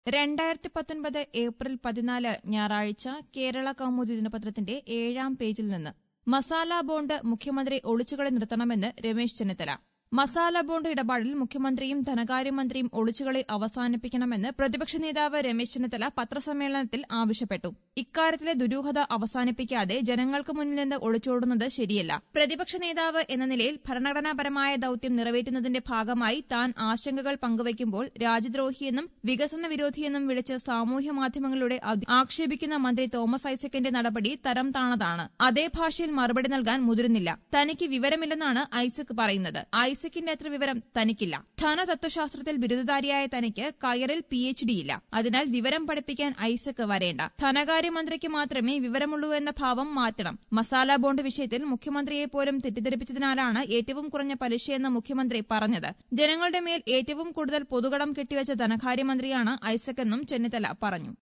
രണ്ടായിരത്തി പത്തൊൻപത് ഏപ്രിൽ പതിനാല് ഞായറാഴ്ച കേരള കൗമുദി ദിനപത്രത്തിന്റെ ഏഴാം പേജിൽ നിന്ന് മസാല ബോണ്ട് മുഖ്യമന്ത്രി ഒളിച്ചുകളി നിർത്തണമെന്ന് രമേശ് ചെന്നിത്തല മസാല ബോണ്ട് ഇടപാടിൽ മുഖ്യമന്ത്രിയും ധനകാര്യമന്ത്രിയും ഒളിച്ചുകളി അവസാനിപ്പിക്കണമെന്ന് പ്രതിപക്ഷ നേതാവ് രമേശ് ചെന്നിത്തല പത്രസമ്മേളനത്തിൽ ആവശ്യപ്പെട്ടു ഇക്കാര്യത്തിലെ ദുരൂഹത അവസാനിപ്പിക്കാതെ ജനങ്ങൾക്ക് മുന്നിൽ നിന്ന് ഒളിച്ചോടുന്നത് ശരിയല്ല പ്രതിപക്ഷ നേതാവ് എന്ന നിലയിൽ ഭരണഘടനാപരമായ ദൌത്യം നിറവേറ്റുന്നതിന്റെ ഭാഗമായി താൻ ആശങ്കകൾ പങ്കുവയ്ക്കുമ്പോൾ രാജ്യദ്രോഹിയെന്നും വികസന വിരോധിയെന്നും വിളിച്ച് സാമൂഹ്യ മാധ്യമങ്ങളിലൂടെ അത് ആക്ഷേപിക്കുന്ന മന്ത്രി തോമസ് ഐസക്കിന്റെ നടപടി തരം താണതാണ് അതേ ഭാഷയിൽ മറുപടി നൽകാൻ മുതിരുന്നില്ല തനിക്ക് വിവരമില്ലെന്നാണ് ഐസക് പറയുന്നത് ഐസക്കിന്റെ അത്ര വിവരം തനിക്കില്ല ധനതത്വശാസ്ത്രത്തിൽ ബിരുദധാരിയായ തനിക്ക് കയറിൽ പി എച്ച് ഡി ഇല്ല അതിനാൽ വിവരം പഠിപ്പിക്കാൻ ഐസക് വരേണ്ട ധനകാര്യമന്ത്രിക്ക് മാത്രമേ വിവരമുള്ളൂ എന്ന ഭാവം മാറ്റണം മസാല ബോണ്ട് വിഷയത്തിൽ മുഖ്യമന്ത്രിയെ പോലും തെറ്റിദ്ധരിപ്പിച്ചതിനാലാണ് ഏറ്റവും കുറഞ്ഞ പലിശയെന്ന് മുഖ്യമന്ത്രി പറഞ്ഞത് ജനങ്ങളുടെ മേൽ ഏറ്റവും കൂടുതൽ പൊതുകടം കെട്ടിവെച്ച ധനകാര്യമന്ത്രിയാണ് ഐസക് എന്നും ചെന്നിത്തല പറഞ്ഞു